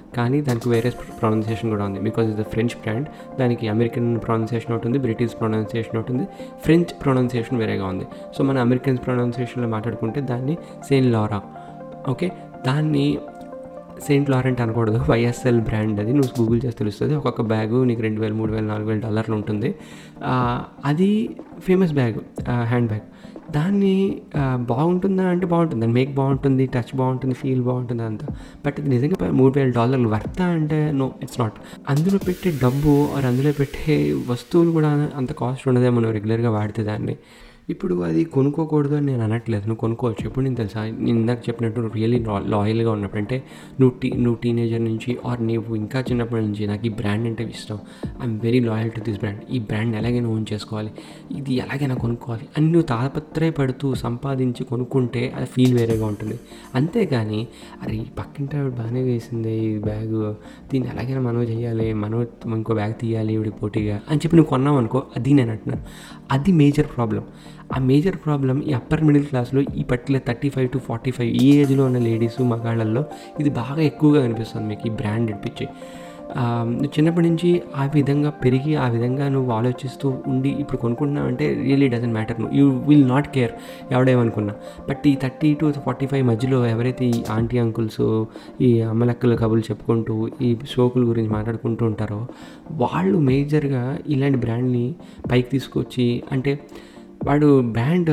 కానీ దానికి వేరే ప్రొనౌన్సియేషన్ కూడా ఉంది బికాజ్ ఇది ఫ్రెంచ్ బ్రాండ్ దానికి అమెరికన్ ప్రొనౌన్సియేషన్ ఉంటుంది బ్రిటిష్ ప్రొనౌన్సియేషన్ ఉంటుంది ఫ్రెంచ్ ప్రొనౌన్సియేషన్ వేరేగా ఉంది సో మన అమెరికన్ ప్రొనౌన్సియేషన్లో మాట్లాడుకుంటే దాన్ని సెయిన్ లారా ఓకే దాన్ని సెయింట్ లారెంట్ అనకూడదు వైఎస్ఎల్ బ్రాండ్ అది నువ్వు గూగుల్ చేసి తెలుస్తుంది ఒక్కొక్క బ్యాగు నీకు రెండు వేలు మూడు వేలు నాలుగు వేల డాలర్లు ఉంటుంది ఆ, అది ఫేమస్ బ్యాగ్ హ్యాండ్ బ్యాగ్ దాన్ని ఆ, బాగుంటుందా అంటే బాగుంటుంది దాని మేక్ బాగుంటుంది టచ్ బాగుంటుంది ఫీల్ బాగుంటుంది అంతా బట్ ఇది నిజంగా ప- మూడు వేల డాలర్లు వర్తా అంటే నో ఇట్స్ నాట్ అందులో పెట్టే డబ్బు ఆర్ అందులో పెట్టే వస్తువులు కూడా అంత కాస్ట్ ఉండదేమో నువ్వు రెగ్యులర్గా వాడితే దాన్ని ఇప్పుడు అది కొనుక్కోకూడదు అని నేను అనట్లేదు నువ్వు కొనుక్కోవచ్చు ఎప్పుడు నేను తెలుసా నేను ఇందాక చెప్పినట్టు రియల్లీ లాయల్గా ఉన్నప్పుడు అంటే నువ్వు టీ నువ్వు టీనేజర్ నుంచి ఆర్ నీవు ఇంకా చిన్నప్పటి నుంచి నాకు ఈ బ్రాండ్ అంటే ఇష్టం I'm very loyal to this brand ఈ బ్రాండ్ ఎలాగైనా ఓన్ చేసుకోవాలి ఇది ఎలాగైనా కొనుక్కోవాలి అని నువ్వు తాపత్రయపడుతూ సంపాదించి కొనుక్కుంటే అది ఫీల్ వేరేగా ఉంటుంది అంతేగాని అరే ఈ పక్కింటి ఆవిడ బాగానే వేసింది ఈ బ్యాగ్ దీన్ని ఎలాగైనా మనం చేయాలి మనం ఇంకో బ్యాగ్ తీయాలి ఇవిడి పోటీగా అని చెప్పి నువ్వు కొన్నావు అనుకో అది నేను అంటున్నాను అది మేజర్ ప్రాబ్లం ఆ మేజర్ ప్రాబ్లం ఈ అప్పర్ మిడిల్ క్లాస్లో ఈ particular thirty five to forty five ఈ ఏజ్లో ఉన్న లేడీస్ మగాళ్ళల్లో ఇది బాగా ఎక్కువగా కనిపిస్తుంది మీకు ఈ బ్రాండ్ పిచ్చి ఆ, నువ్వు చిన్నప్పటి నుంచి ఆ విధంగా పెరిగి ఆ విధంగా నువ్వు ఆలోచిస్తూ ఉండి ఇప్పుడు కొనుక్కుంటున్నావు అంటే రియలీ డజంట్ మ్యాటర్ నువ్వు యూ విల్ నాట్ కేర్ ఎవడేమనుకున్నా బట్ ఈ థర్టీ టు ఫార్టీ ఫైవ్ మధ్యలో ఎవరైతే ఈ ఆంటీ అంకుల్స్ ఈ అమ్మలక్కల కబుర్లు చెప్పుకుంటూ ఈ షోకుల గురించి మాట్లాడుకుంటూ ఉంటారో వాళ్ళు మేజర్గా ఇలాంటి బ్రాండ్ని పైకి తీసుకొచ్చి అంటే వాడు బ్రాండ్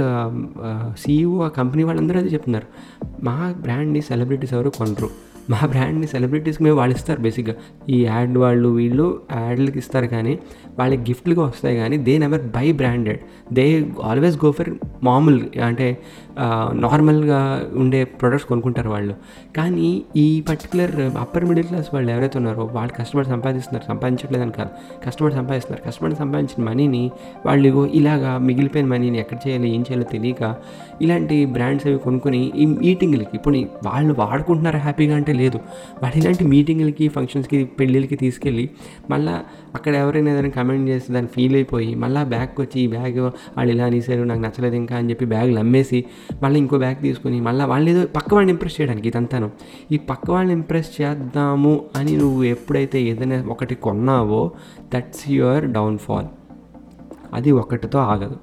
సీఈఓ ఆ కంపెనీ వాళ్ళందరూ అదే చెప్తున్నారు మా బ్రాండ్ని సెలబ్రిటీస్ ఎవరు కొనరు మా బ్రాండ్ని సెలబ్రిటీస్కి మేము వాళ్ళు ఇస్తారు బేసిక్గా ఈ యాడ్ వాళ్ళు వీళ్ళు యాడ్లకి ఇస్తారు కానీ వాళ్ళకి గిఫ్ట్లుగా వస్తాయి కానీ they never buy branded they always go for మామూలు అంటే నార్మల్గా ఉండే ప్రొడక్ట్స్ కొనుక్కుంటారు వాళ్ళు కానీ ఈ పర్టికులర్ అప్పర్ మిడిల్ క్లాస్ వాళ్ళు ఎవరైతే ఉన్నారో వాళ్ళు కష్టపడి సంపాదిస్తున్నారు సంపాదించట్లేదని కాదు కష్టపడి సంపాదిస్తున్నారు కష్టపడి సంపాదించిన మనీని వాళ్ళు ఇగో ఇలాగా మిగిలిపోయిన మనీని ఎక్కడ చేయాలి ఏం చేయాలో తెలియక ఇలాంటి బ్రాండ్స్ అవి కొనుక్కొని ఈ మీటింగ్లకి ఇప్పుడు నీ- వాళ్ళు వాడుకుంటున్నారు హ్యాపీగా అంటే లేదు వాళ్ళు ఇలాంటి మీటింగ్లకి ఫంక్షన్స్కి పెళ్ళిళ్ళకి తీసుకెళ్ళి మళ్ళీ అక్కడ ఎవరైనా ఏదైనా కమెంట్ చేసి దాన్ని ఫీల్ అయిపోయి మళ్ళీ బ్యాగ్కి వచ్చి ఈ బ్యాగ్ వాళ్ళు ఇలా అనేసారు నాకు నచ్చలేదు ఇంకా అని చెప్పి బ్యాగులు అమ్మేసి మళ్ళీ ఇంకో బ్యాగ్ తీసుకుని మళ్ళీ వాళ్ళు ఏదో పక్క వాళ్ళని ఇంప్రెస్ చేయడానికి ఇదంతాను ఈ పక్క వాళ్ళని ఇంప్రెస్ చేద్దాము అని నువ్వు ఎప్పుడైతే ఏదైనా ఒకటి కొన్నావో దట్స్ యువర్ డౌన్ఫాల్ అది ఒకటితో ఆగదు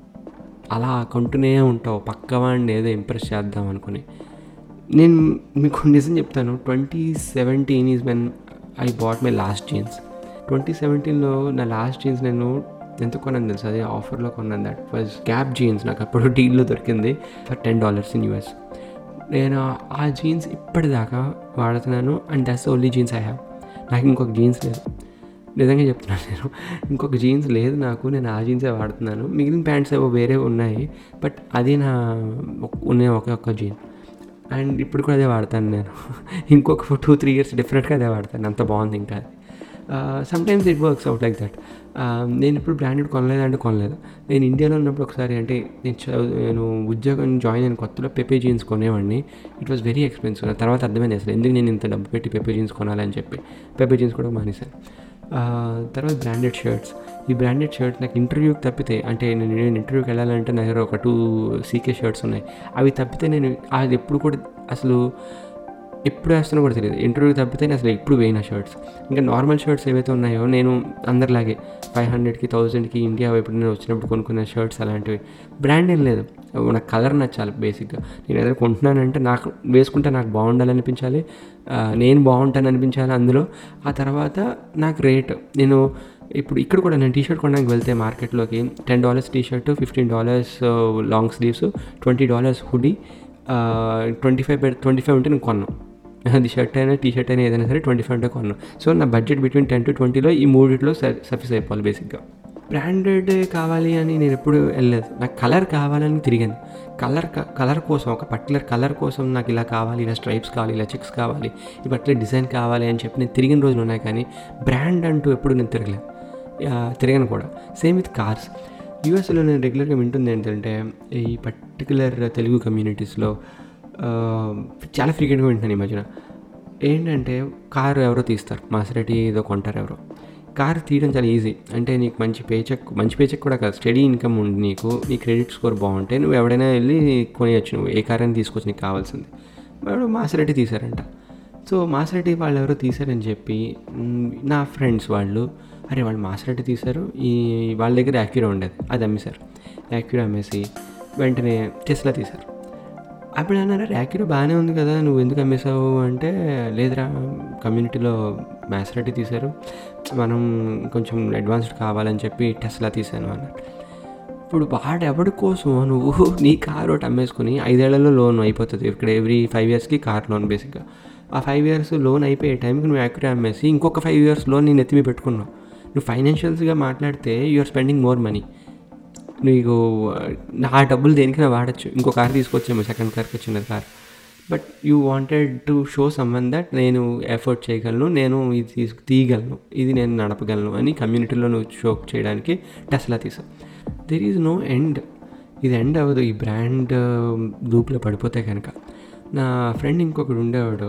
అలా కొంటూనే ఉంటావు పక్క వాడిని ఏదో ఇంప్రెస్ చేద్దాం అనుకుని నేను మీకు నిజం చెప్తాను twenty seventeen is when I bought my last jeans twenty సెవెంటీన్లో నా లాస్ట్ జీన్స్ నేను ఎంత కొన్నాను తెలుసు అది ఆఫర్లో కొన్నాను దట్ వాజ్ గ్యాప్ జీన్స్ నాకు అప్పుడు డీల్లో దొరికింది for ten dollars in US నేను ఆ జీన్స్ ఇప్పటిదాకా వాడుతున్నాను and that's only jeans I have నాకు ఇంకొక జీన్స్ లేదు నిజంగా చెప్తున్నాను నేను ఇంకొక జీన్స్ లేదు నాకు నేను ఆ జీన్సే వాడుతున్నాను మిగిలిన ప్యాంట్స్ ఏవో వేరే ఉన్నాయి బట్ అది నా ఒక- ఉన్న ఒకే ఒక్క జీన్ అండ్ ఇప్పుడు కూడా అదే వాడతాను నేను ఇంకొక టూ త్రీ ఇయర్స్ డిఫరెంట్గా అదే వాడతాను అంత బాగుంది ఇంకా అది sometimes it works out like that నేను ఇప్పుడు బ్రాండెడ్ కొనలేదంటే కొనలేదు నేను ఇండియాలో ఉన్నప్పుడు ఒకసారి అంటే నేను చదువు నేను ఉద్యోగం జాయిన్ అయిన కొత్తలో పెపే జీన్స్ కొనేవాడిని ఇట్ వాస్ వెరీ ఎక్స్పెన్సివ్ తర్వాత అర్థమైంది అసలు ఎందుకు నేను ఇంత డబ్బు పెట్టి పెపే జీన్స్ కొనాలని చెప్పి పెపే జీన్స్ కూడా మానేశాను ఆ, తర్వాత బ్రాండెడ్ షర్ట్స్ ఈ బ్రాండెడ్ షర్ట్స్ నాకు ఇంటర్వ్యూకి తప్పితే అంటే నేను నేను ఇంటర్వ్యూకి వెళ్ళాలంటే నా దగ్గర ఒక టూ సీకే షర్ట్స్ ఉన్నాయి అవి తప్పితే నేను అది ఎప్పుడు కూడా అసలు ఎప్పుడు వేస్తున్నా కూడా తెలియదు ఇంటర్వ్యూ తప్పితే నేను అసలు ఎప్పుడు వేయిన షర్ట్స్ ఇంకా నార్మల్ షర్ట్స్ ఏవైతే ఉన్నాయో నేను అందరిలాగే ఫైవ్ హండ్రెడ్కి థౌజండ్కి ఇండియా వైపు నేను వచ్చినప్పుడు కొనుక్కున్న షర్ట్స్ అలాంటివి బ్రాండ్ ఏం లేదు నాకు కలర్ నచ్చాలి బేసిక్గా నేను ఏదైనా కొంటున్నానంటే నాకు వేసుకుంటే నాకు బాగుండాలి అనిపించాలి ఆ, నేను బాగుంటాను అనిపించాలి అందులో ఆ తర్వాత నాకు రేట్ నేను ఇప్పుడు ఇక్కడ కూడా నేను టీషర్ట్ కొనడానికి వెళ్తే మార్కెట్లోకి ten dollars T shirt fifteen dollars long sleeves twenty dollars hoodie twenty five twenty five ఉంటే నేను కొన్నాను అది షర్ట్ అయినా టీ షర్ట్ అయినా ఏదైనా సరే ట్వంటీ ఫైవ్ ఉంటే కొన్నాను సో నా బడ్జెట్ బిట్వీన్ టెన్ టు ట్వంటీలో ఈ మూడిట్లో సఫిస్ అయిపోవాలి బేసిక్గా బ్రాండెడ్ కావాలి అని నేను ఎప్పుడు వెళ్ళలేదు నాకు కలర్ కావాలని తిరిగాను కలర్ కలర్ కోసం ఒక పర్టికులర్ కలర్ కోసం నాకు ఇలా కావాలి ఇలా స్ట్రైప్స్ కావాలి ఇలా చెక్స్ కావాలి ఈ పర్టికులర్ డిజైన్ కావాలి అని చెప్పి నేను తిరిగిన రోజులు ఉన్నాయి కానీ బ్రాండ్ అంటూ ఎప్పుడు నేను తిరగలేదు ఆ, తిరగను కూడా సేమ్ విత్ కార్స్ యూఎస్లో నేను రెగ్యులర్గా వింటుంది ఏంటంటే ఈ పర్టికులర్ తెలుగు కమ్యూనిటీస్లో ఆ, చాలా ఫ్రీక్వెంట్గా వింటున్నాను ఈ మధ్యన ఏంటంటే కారు ఎవరో తీస్తారు మాసరెటీ ఏదో కొంటారు ఎవరో కార్ తీయడం చాలా ఈజీ అంటే నీకు మంచి పేచెక్ మంచి పేచెక్ కూడా కాదు స్టడీ ఇన్కమ్ ఉంది నీకు నీ క్రెడిట్ స్కోర్ బాగుంటే నువ్వు ఎవడైనా వెళ్ళి కొనియచ్చు నువ్వు ఏ కార్ అయినా తీసుకోవచ్చు నీకు కావాల్సింది వాడు మాసరెడ్డి తీశారంట సో మాసరెడ్డి వాళ్ళు ఎవరో తీశారని చెప్పి మ్, నా ఫ్రెండ్స్ వాళ్ళు అరే వాళ్ళు మాసరెడ్డి తీశారు ఈ వాళ్ళ దగ్గర యాక్యూరా ఉండేది అది అమ్మేశారు యాక్యూరా అమ్మేసి వెంటనే టెస్లా తీశారు అప్పుడు అన్నారు యాక్యూరా బాగానే ఉంది కదా నువ్వు ఎందుకు అమ్మేశావు అంటే లేదురా కమ్యూనిటీలో మ్యాసరెడ్డి తీశారు మనం కొంచెం అడ్వాన్స్డ్ కావాలని చెప్పి టెస్లా తీశాను అన్నారు ఇప్పుడు వాడెవడి కోసం నువ్వు నీ కార్ ఒకటి అమ్మేసుకుని ఐదేళ్లలో లోన్ అయిపోతుంది ఇక్కడ ఎవ్రీ ఫైవ్ ఇయర్స్కి కార్ లోన్ బేసిక్గా ఆ ఫైవ్ ఇయర్స్ లోన్ అయిపోయే టైంకి నువ్వు యాక్యురే అమ్మేసి ఇంకొక ఫైవ్ ఇయర్స్ లోన్ నేను ఎత్తిమి పెట్టుకున్నావు నువ్వు ఫైనాన్షియల్స్గా మాట్లాడితే you are spending more money నీకు ఆ డబ్బులు దేనికైనా వాడచ్చు ఇంకో కార్ తీసుకొచ్చాము సెకండ్ కార్కి వచ్చిన car but you wanted to show someone that నేను ఎఫర్ట్ చేయగలను నేను ఇది తీసుకు తీయగలను ఇది నేను నడపగలను అని కమ్యూనిటీలో నువ్వు షో చేయడానికి టెస్లా తీసావు దెర్ ఈజ్ నో ఎండ్ ఇది ఎండ్ అవ్వదు ఈ బ్రాండ్ లూప్లో పడిపోతే కనుక నా ఫ్రెండ్ ఇంకొకడు ఉండేవాడు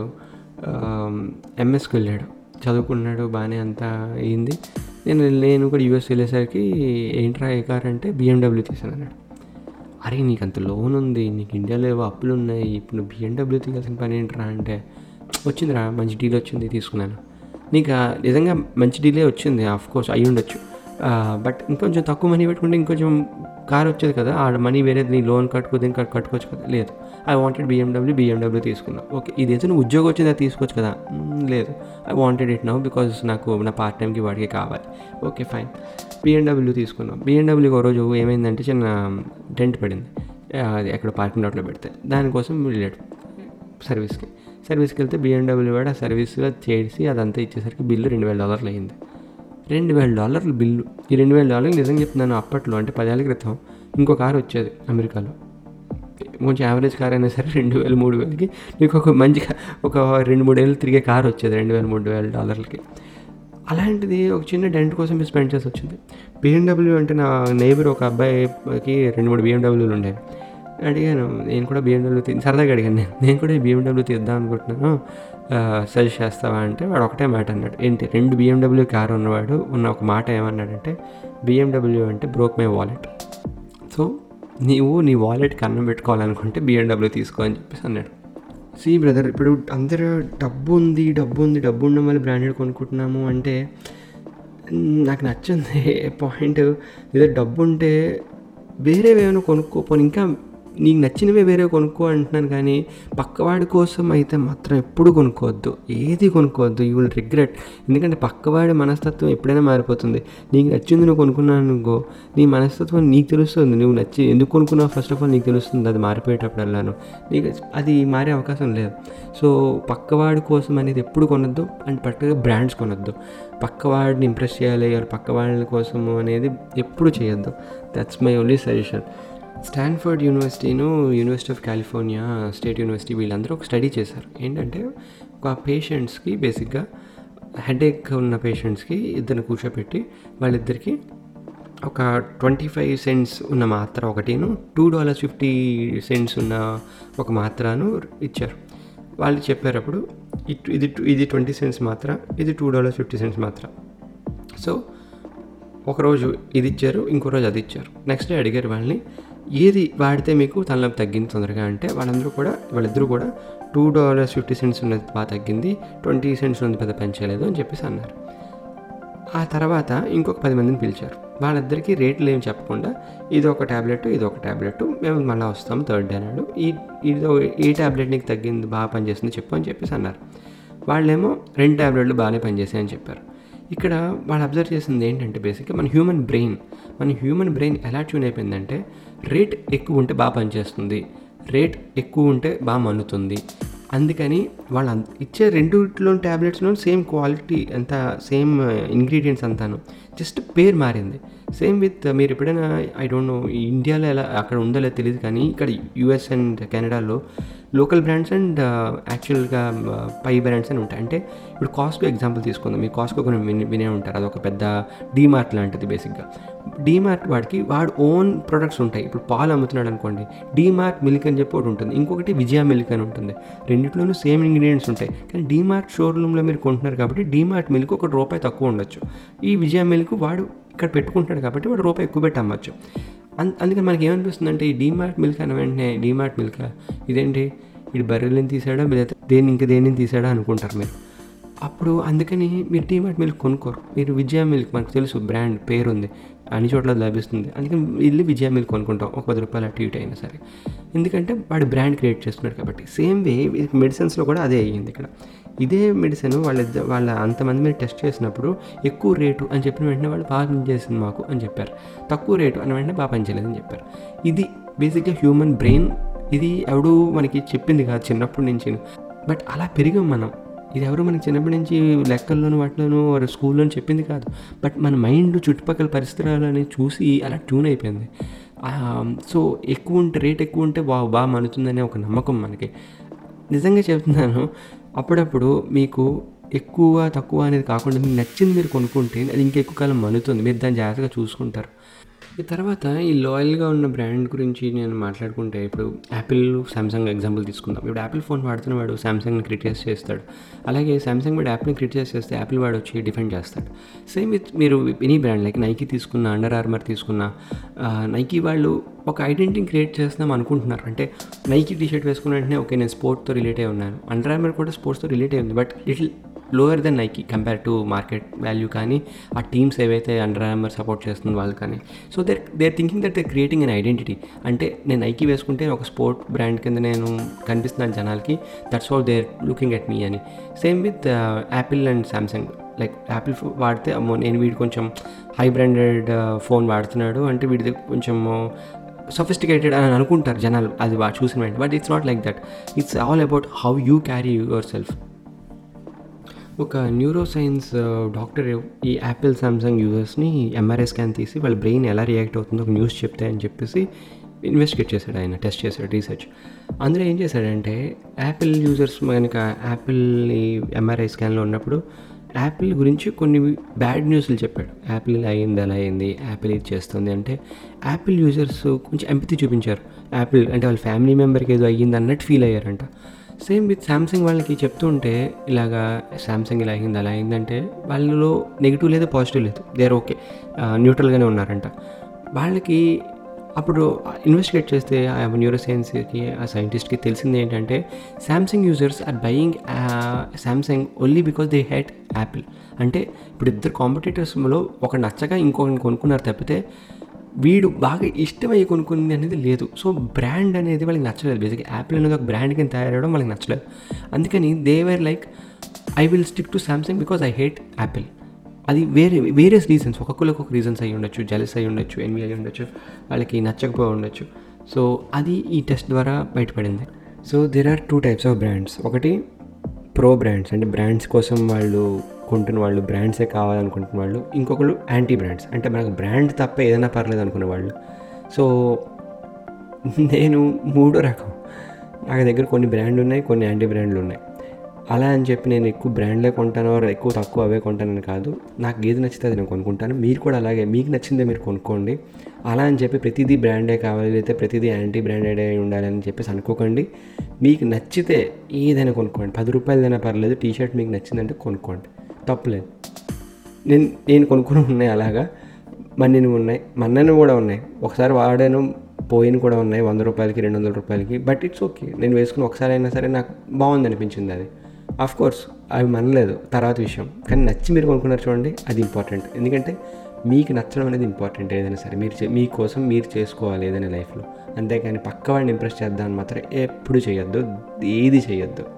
ఎంఎస్కి వెళ్ళాడు చదువుకున్నాడు బాగానే అంతా అయింది నేను నేను కూడా యూఎస్ వెళ్ళేసరికి ఏంట్రా ఏ కార్ అంటే బిఎండబ్ల్యూ తీసాను అన్నాడు అరే నీకు అంత లోన్ ఉంది నీకు ఇండియాలో ఏవో అప్పులు ఉన్నాయి ఇప్పుడు నువ్వు బిఎండబ్ల్యూ తీయాల్సిన పని ఏంట్రా అంటే వచ్చిందిరా మంచి డీల్ వచ్చింది తీసుకున్నాను నీకు ఆ నిజంగా మంచి డీలే వచ్చింది ఆఫ్ కోర్స్ అయి ఉండొచ్చు బట్ ఇంకొంచెం తక్కువ మనీ పెట్టుకుంటే ఇంకొంచెం కార్ వచ్చేది కదా ఆ మనీ వేరే నీ లోన్ కట్టుకో దీన్ని కట్- కట్టుకోవచ్చు కదా లేదు ఐ వాంటెడ్ బిఎండబ్ల్యూ బిఎండబ్ల్యూ తీసుకున్నా ఓకే ఇదైతే నువ్వు ఉద్యోగం వచ్చింది అది తీసుకోవచ్చు కదా "మ్మ్, లేదు I wanted it now because నాకు నా పార్ట్ టైంకి వాడికి కావాలి ఓకే ఫైన్ బిఎండబ్ల్యూ తీసుకున్నాం బిఎండబ్ల్యూకి ఒక రోజు ఏమైందంటే చిన్న డెంట్ పడింది ఆ, అది ఎక్కడ పార్కింగ్ లాట్లో పెడితే దానికోసం వెళ్ళాడు సర్వీస్కి సర్వీస్కి వెళ్తే బిఎండబ్ల్యూ వాడు ఆ సర్వీస్గా చేసి అదంతా ఇచ్చేసరికి బిల్లు రెండు వేల డాలర్లు అయింది రెండు వేల డాలర్లు బిల్లు ఈ రెండు వేల డాలర్లు నిజంగా చెప్తున్నాను అప్పట్లో అంటే పదేళ్ల క్రితం ఇంకో కారు వచ్చేది అమెరికాలో కొంచెం యావరేజ్ కార్ అయినా సరే రెండు వేలు మూడు వేలకి నీకు ఒక మంచి కా- ఒక రెండు మూడు ఏళ్ళు తిరిగే కార్ వచ్చేది రెండు వేల మూడు వేల డాలర్లకి అలాంటిది ఒక చిన్న డెంట్ కోసం స్పెండ్ చేసి వచ్చింది బిఎండబ్ల్యూ అంటే నా నైబర్ ఒక అబ్బాయికి రెండు మూడు బిఎండబ్ల్యూలు ఉండేవి అడిగాను నేను కూడా బిఎండబ్ల్యూ తీ సరదాగా అడిగాను నేను నేను కూడా బిఎండబ్ల్యూ తీద్దాం అనుకుంటున్నాను సజెస్ట్ చేస్తావా అంటే వాడు ఒకటే మాట అన్నాడు ఏంటి రెండు బిఎండబ్ల్యూ కార్ ఉన్నవాడు ఉన్న ఒక మాట ఏమన్నాడంటే బిఎండబ్ల్యూ అంటే బ్రోక్ మై వాలెట్ సో నీవు నీ వాలెట్కి అన్నం పెట్టుకోవాలనుకుంటే బిఎండబ్ల్యూ తీసుకో అని చెప్పేసి అన్నాడు సి బ్రదర్ ఇప్పుడు అందరూ డబ్బు ఉంది డబ్బు ఉంది డబ్బు ఉండడం వల్ల బ్రాండెడ్ కొనుక్కుంటున్నాము అంటే మ్, నాకు నచ్చింది పాయింట్ ఏదో డబ్బు ఉంటే వేరేవి ఏమైనా కొనుక్కో పోనీ ఇంకా నీకు నచ్చినవే వేరే కొనుక్కో అంటున్నాను కానీ పక్కవాడి కోసం అయితే మాత్రం ఎప్పుడు కొనుక్కోవద్దు ఏది కొనుక్కోవద్దు యూ విల్ రిగ్రెట్ ఎందుకంటే పక్కవాడి మనస్తత్వం ఎప్పుడైనా మారిపోతుంది నీకు నచ్చింది నువ్వు కొనుక్కున్నాను అనుకో నీ మనస్తత్వం నీకు తెలుస్తుంది నువ్వు నచ్చి ఎందుకు కొనుక్కున్నావు ఫస్ట్ ఆఫ్ ఆల్ నీకు తెలుస్తుంది అది మారిపోయేటప్పుడల్లాను నీకు అది మారే అవకాశం లేదు సో పక్కవాడి కోసం అనేది ఎప్పుడు కొనొద్దు అండ్ పక్కగా బ్రాండ్స్ కొనొద్దు పక్కవాడిని ఇంప్రెస్ చేయాలి or పక్కవాళ్ళ కోసము అనేది ఎప్పుడు చేయొద్దు that's my only suggestion Stanford యూనివర్సిటీను university of California State University వీళ్ళందరూ ఒక స్టడీ చేశారు ఏంటంటే ఒక పేషెంట్స్కి బేసిక్గా హెడేక్ ఉన్న పేషెంట్స్కి ఇద్దరిని కూర్చోపెట్టి వాళ్ళిద్దరికి ఒక ట్వంటీ ఫైవ్ సెంట్స్ ఉన్న మాత్ర ఒకటిను టూ డాలర్స్ ఫిఫ్టీ సెంట్స్ ఉన్న ఒక మాత్రను ఇచ్చారు వాళ్ళు చెప్పారు అప్పుడు ఇట్- ఇది ఇది ట్వంటీ సెంట్స్ మాత్ర ఇది టూ డాలర్స్ ఫిఫ్టీ సెంట్స్ మాత్ర సో ఒకరోజు ఇది ఇచ్చారు ఇంకో రోజు అది ఇచ్చారు నెక్స్ట్ డే అడిగారు వాళ్ళని ఏది వాడితే మీకు తలనొప్పి తగ్గింది తొందరగా అంటే వాళ్ళందరూ కూడా వాళ్ళిద్దరూ కూడా టూ డాలర్స్ ఫిఫ్టీ సెంట్స్ ఉన్నది బాగా తగ్గింది ట్వంటీ సెంట్స్ ఉన్నది పెద్ద పెంచలేదు అని చెప్పేసి అన్నారు ఆ తర్వాత ఇంకొక పది మందిని పిలిచారు వాళ్ళిద్దరికీ రేట్లు ఏం చెప్పకుండా ఇది ఒక ట్యాబ్లెట్ ఇది ఒక ట్యాబ్లెట్ మేము మళ్ళీ వస్తాం థర్డ్ డే అన్నాడు ఈ ఇది ఏ ట్యాబ్లెట్ నీకు తగ్గింది బాగా పనిచేస్తుంది చెప్పు అని చెప్పేసి అన్నారు వాళ్ళేమో రెండు ట్యాబ్లెట్లు బాగానే పనిచేసాయి అని చెప్పారు ఇక్కడ వాళ్ళు అబ్జర్వ్ చేసింది ఏంటంటే బేసిక్గా మన హ్యూమన్ బ్రెయిన్ మన హ్యూమన్ బ్రెయిన్ ఎలా ట్యూన్ అయిపోయిందంటే రేట్ ఎక్కువ ఉంటే బాగా పనిచేస్తుంది రేట్ ఎక్కువ ఉంటే బాగా మన్నుతుంది అందుకని వాళ్ళు అంత ఇచ్చే రెండులో ట్యాబ్లెట్స్లో సేమ్ క్వాలిటీ అంత సేమ్ ఇంగ్రీడియంట్స్ అంతాను జస్ట్ పేరు మారింది సేమ్ విత్ మీరు ఎప్పుడైనా ఐ డోంట్ నో ఇండియాలో ఎలా అక్కడ ఉందో లేదో తెలియదు కానీ ఇక్కడ యూఎస్ అండ్ కెనడాలో లోకల్ బ్రాండ్స్ అండ్ యాక్చువల్గా పై బ్రాండ్స్ అని ఉంటాయి అంటే ఇప్పుడు కాస్కో ఎగ్జాంపుల్ తీసుకుందాం మీరు కాస్కో కొన్ని విని వినే ఉంటారు అదొక పెద్ద డీమార్ట్ లాంటిది బేసిక్గా డీమార్ట్ వాడికి వాడు ఓన్ ప్రొడక్ట్స్ ఉంటాయి ఇప్పుడు పాలు అమ్ముతున్నాడు అనుకోండి డీమార్ట్ మిల్క్ అని చెప్పి ఒకటి ఉంటుంది ఇంకొకటి విజయ మిల్క్ అని ఉంటుంది రెండిట్లోనూ సేమ్ ఇంగ్రీడియంట్స్ ఉంటాయి కానీ డీమార్ట్ షోరూంలో మీరు కొంటున్నారు కాబట్టి డీమార్ట్ మిల్క్ ఒక రూపాయి తక్కువ ఉండొచ్చు ఈ విజయ మిల్క్ వాడు ఇక్కడ పెట్టుకుంటాడు కాబట్టి వాడు రూపాయి ఎక్కువ పెట్టి అమ్మచ్చు అన్ అందుకని మనకి ఏమనిపిస్తుంది అంటే ఈ డీమార్ట్ మిల్క్ అన్న వెంటనే డీమార్ట్ మిల్క్ ఇదేంటి వీడు బర్రెలను తీసాడా లేదా దేని ఇంకా దేనిని తీసాడా అనుకుంటారు మీరు అప్పుడు అందుకని మీరు టీమార్ట్ మిల్క్ కొనుక్కోరు మీరు విజయ మిల్క్ మనకు తెలుసు బ్రాండ్ పేరు ఉంది అన్ని చోట్ల లభిస్తుంది అందుకని వెళ్ళి విజయ మిల్క్ కొనుక్కుంటాం ఒక పది రూపాయలు అటు ఇటు అయినా సరే ఎందుకంటే వాడు బ్రాండ్ క్రియేట్ చేస్తున్నాడు కాబట్టి సేమ్ వే మెడిసిన్స్లో కూడా అదే అయ్యింది ఇక్కడ ఇదే మెడిసిన్ వాళ్ళ వాళ్ళ అంతమంది మీద టెస్ట్ చేసినప్పుడు ఎక్కువ రేటు అని చెప్పిన వెంటనే వాళ్ళు బాగా పనిచేసింది మాకు అని చెప్పారు తక్కువ రేటు అని వెంటనే బాగా పనిచేయలేదని చెప్పారు ఇది బేసిక్గా హ్యూమన్ బ్రెయిన్ ఇది ఎవడు మనకి చెప్పింది కాదు చిన్నప్పటి నుంచి బట్ అలా పెరిగాం మనం ఇది ఎవరు మనకి చిన్నప్పటి నుంచి లెక్కల్లోనూ వాటిలోనూ స్కూల్లోనూ చెప్పింది కాదు బట్ మన మైండ్ చుట్టుపక్కల పరిసరాలని చూసి అలా ట్యూన్ అయిపోయింది సో ఎక్కువ ఉంటే రేట్ ఎక్కువ ఉంటే బా బాగా మనుతుందనే ఒక నమ్మకం మనకి నిజంగా చెప్తున్నాను అప్పుడప్పుడు మీకు ఎక్కువ తక్కువ అనేది కాకుండా మీకు నచ్చింది మీరు కొనుక్కుంటే అది ఇంకా ఎక్కువ కాలం మనుతుంది మీరు దాన్ని జాగ్రత్తగా చూసుకుంటారు ఈ తర్వాత ఈ లాయల్గా ఉన్న బ్రాండ్ గురించి నేను మాట్లాడుకుంటే ఇప్పుడు యాపిల్ సామ్సంగ్ ఎగ్జాంపుల్ తీసుకుందాం ఇప్పుడు యాపిల్ ఫోన్ వాడుతున్న వాడు సామ్సంగ్ని క్రిటిసైజ్ చేస్తాడు అలాగే సామ్సంగ్ వాడు యాప్ని క్రిటిసైజ్ చేస్తే యాపిల్ వాడు వచ్చి డిఫెండ్ చేస్తాడు సేమ్ విత్ మీరు ఎనీ బ్రాండ్ లైక్ నైకీ తీసుకున్న అండర్ ఆర్మర్ తీసుకున్న నైకీ వాళ్ళు ఒక ఐడెంటిటీని క్రియేట్ చేస్తున్నాం అనుకుంటున్నారు అంటే నైకీ టీ షర్ట్ వేసుకున్న వెంటనే ఓకే నేను స్పోర్ట్తో రిలేట్ అయి ఉన్నాను అండర్ ఆర్మర్ కూడా స్పోర్ట్స్తో రిలేట్ అయి ఉంది but little lower then Nike compare to market value కానీ ఆ టీమ్స్ ఏవైతే అండర్ ఆర్మర్ సపోర్ట్ చేస్తుంది వాళ్ళు కానీ so they they thinking that they creating an identity అంటే నేను నైకీ వేసుకుంటే ఒక స్పోర్ట్ బ్రాండ్ కింద నేను కనిపిస్తున్నాను జనాలకి that's all they're looking at me అని same with Apple and Samsung like Apple వాడితే అమ్మో నేను వీడు కొంచెం హై బ్రాండెడ్ ఫోన్ వాడుతున్నాడు అంటే వీడిది కొంచెం సఫిస్టికేటెడ్ అని అనుకుంటారు జనాలు అది వా చూసిన వెంటనే but it's not like that it's all about how you carry yourself ఒక న్యూరో సైన్స్ డాక్టర్ ఈ యాపిల్ సామ్సంగ్ యూజర్స్ని ఎంఆర్ఐ స్కాన్ తీసి వాళ్ళ బ్రెయిన్ ఎలా రియాక్ట్ అవుతుందో ఒక న్యూస్ చెప్తే అని చెప్పేసి ఇన్వెస్టిగేట్ చేశాడు ఆయన టెస్ట్ చేశాడు రీసెర్చ్ అందులో ఏం చేశాడంటే యాపిల్ యూజర్స్ కనుక యాపిల్ని ఎంఆర్ఐ స్కాన్లో ఉన్నప్పుడు యాపిల్ గురించి కొన్ని బ్యాడ్ న్యూస్లు చెప్పాడు యాపిల్ ఇలా అయింది అలా అయింది యాపిల్ ఇది చేస్తుంది అంటే యాపిల్ యూజర్స్ కొంచెం ఎంపతి చూపించారు యాపిల్ అంటే వాళ్ళ ఫ్యామిలీ మెంబర్కి ఏదో అయ్యింది అన్నట్టు ఫీల్ అయ్యారంట సేమ్ విత్ శాంసంగ్ వాళ్ళకి చెప్తుంటే ఇలాగా శాంసంగ్ ఇలా అయింది అలా అయిందంటే వాళ్ళలో నెగిటివ్ లేదు పాజిటివ్ లేదు దే ఆర్ ఓకే న్యూట్రల్గానే ఉన్నారంట వాళ్ళకి అప్పుడు ఇన్వెస్టిగేట్ చేస్తే ఆ న్యూరో సైన్స్కి ఆ సైంటిస్ట్కి తెలిసింది ఏంటంటే Samsung users are buying Samsung only because they had Apple అంటే ఇప్పుడు ఇద్దరు కాంపిటేటర్స్లో ఒక నచ్చగా ఇంకొకరిని కొనుక్కున్నారు తప్పితే వీడు బాగా ఇష్టమై కొనుక్కుంది అనేది లేదు సో బ్రాండ్ అనేది వాళ్ళకి నచ్చలేదు బేసిక్ యాపిల్ అనేది ఒక బ్రాండ్ కింద తయారవడం వాళ్ళకి నచ్చలేదు అందుకని they were like I will stick to Samsung because I hate Apple అది వేరే వేరియస్ రీజన్స్ ఒక్కొక్కరికి ఒక రీజన్స్ అయి ఉండొచ్చు జెలస్ అయి ఉండొచ్చు ఎన్వి అయి ఉండొచ్చు వాళ్ళకి నచ్చకపోయి ఉండొచ్చు సో అది ఈ టెస్ట్ ద్వారా బయటపడింది so there are two types of brands ఒకటి ప్రో బ్రాండ్స్ అంటే బ్రాండ్స్ కోసం వాళ్ళు కొంటున్న వాళ్ళు బ్రాండ్సే కావాలనుకుంటున్న వాళ్ళు ఇంకొకరు యాంటీ బ్రాండ్స్ అంటే మనకు బ్రాండ్ తప్ప ఏదైనా పర్లేదు అనుకునే వాళ్ళు సో నేను మూడో రకం నాకు దగ్గర కొన్ని బ్రాండ్లు ఉన్నాయి కొన్ని యాంటీ బ్రాండ్లు ఉన్నాయి అలా అని చెప్పి నేను ఎక్కువ బ్రాండ్లే కొంటాను ఆర్ ఎక్కువ తక్కువ అవే కొంటానని కాదు నాకు ఏది నచ్చితే అది నేను కొనుక్కుంటాను మీరు కూడా అలాగే మీకు నచ్చిందే మీరు కొనుక్కోండి అలా అని చెప్పి ప్రతిదీ బ్రాండే కావాలి అయితే ప్రతిదీ యాంటీ బ్రాండెడ్ అయి ఉండాలి అని చెప్పేసి అనుకోకండి మీకు నచ్చితే ఏదైనా కొనుక్కోండి పది రూపాయలదైనా పర్లేదు టీ షర్ట్ మీకు నచ్చిందంటే కొనుక్కోండి తప్పులేదు నేను నేను కొనుక్కుని ఉన్నాయి అలాగా మన్నీని ఉన్నాయి మన్నని కూడా ఉన్నాయి ఒకసారి వాడాను పోయిన కూడా ఉన్నాయి వంద రూపాయలకి రెండు వందల రూపాయలకి బట్ ఇట్స్ ఓకే నేను వేసుకుని ఒకసారి అయినా సరే నాకు బాగుంది అనిపించింది అది ఆఫ్ కోర్స్ అవి మనలేదు తర్వాత విషయం కానీ నచ్చి మీరు కొనుక్కున్నారు చూడండి అది ఇంపార్టెంట్ ఎందుకంటే మీకు నచ్చడం అనేది ఇంపార్టెంట్ ఏదైనా సరే మీరు చే- మీకోసం మీరు చేసుకోవాలి ఏదైనా లైఫ్లో అంతేకాని పక్క వాడిని ఇంప్రెస్ చేద్దామని మాత్రం ఎప్పుడు చేయొద్దు ఏది చేయొద్దు